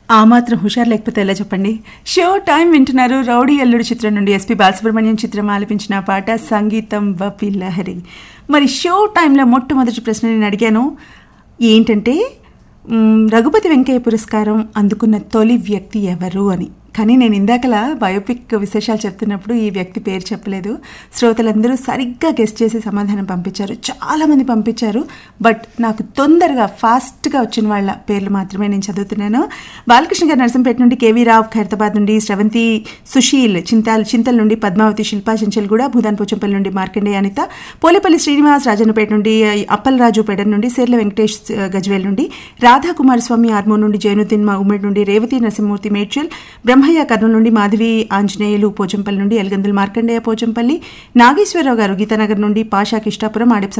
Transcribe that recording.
ఆ మాత్రం హుషారు లేకపోతే ఎలా చెప్పండి షో టైం వింటున్నారు రౌడీ అల్లుడు చిత్రం నుండి ఎస్పి బాలసుబ్రహ్మణ్యం చిత్రం ఆలపించిన పాట సంగీతం వపి లహరి మరి షో టైంలో మొట్టమొదటి ప్రశ్న నేను అడిగాను ఏంటంటే మ్, రఘుపతి వెంకయ్య పురస్కారం అందుకున్న తొలి వ్యక్తి ఎవరు అని కానీ నేను ఇందాకలా బయోపిక్ విశేషాలు చెప్తున్నప్పుడు ఈ వ్యక్తి పేరు చెప్పలేదు శ్రోతలందరూ సరిగ్గా గెస్ట్ చేసి సమాధానం పంపించారు చాలామంది పంపించారు బట్ నాకు తొందరగా ఫాస్ట్గా వచ్చిన వాళ్ళ పేర్లు మాత్రమే నేను చదువుతున్నాను బాలకృష్ణ గారు నరసంపేట నుండి కేవీ రావు ఖైరతాబాద్ నుండి శ్రవంతి సుశీల్ చింతాల్ చింతల్ నుండి పద్మావతి శిల్పా చెంచల్గూడ భూదాన్ పోచంపల్లి నుండి మార్కండే అనిత పోలేపల్లి శ్రీనివాస్ రాజన్నపేట నుండి అప్పలరాజు పేడ నుండి సేర్ల వెంకటేష్ ఆ, గజ్వేల్ నుండి రాధా కుమారస్వామి ఆర్మూర్ నుండి జైనుద్దీన్ మా ఉమ్మడి నుండి రేవతి నరసింహమూర్తి మేడ్చల్ బ్రహ్మయ్య కర్నూలు నుండి మాధవి ఆంజనేయులు పోచంపల్లి నుండి ఎల్గందుల మార్కండేయ పోచంపల్లి నాగేశ్వరరావు గారు గీతానగర్ నుండి పాషా కిష్టాపురం ఆడెప్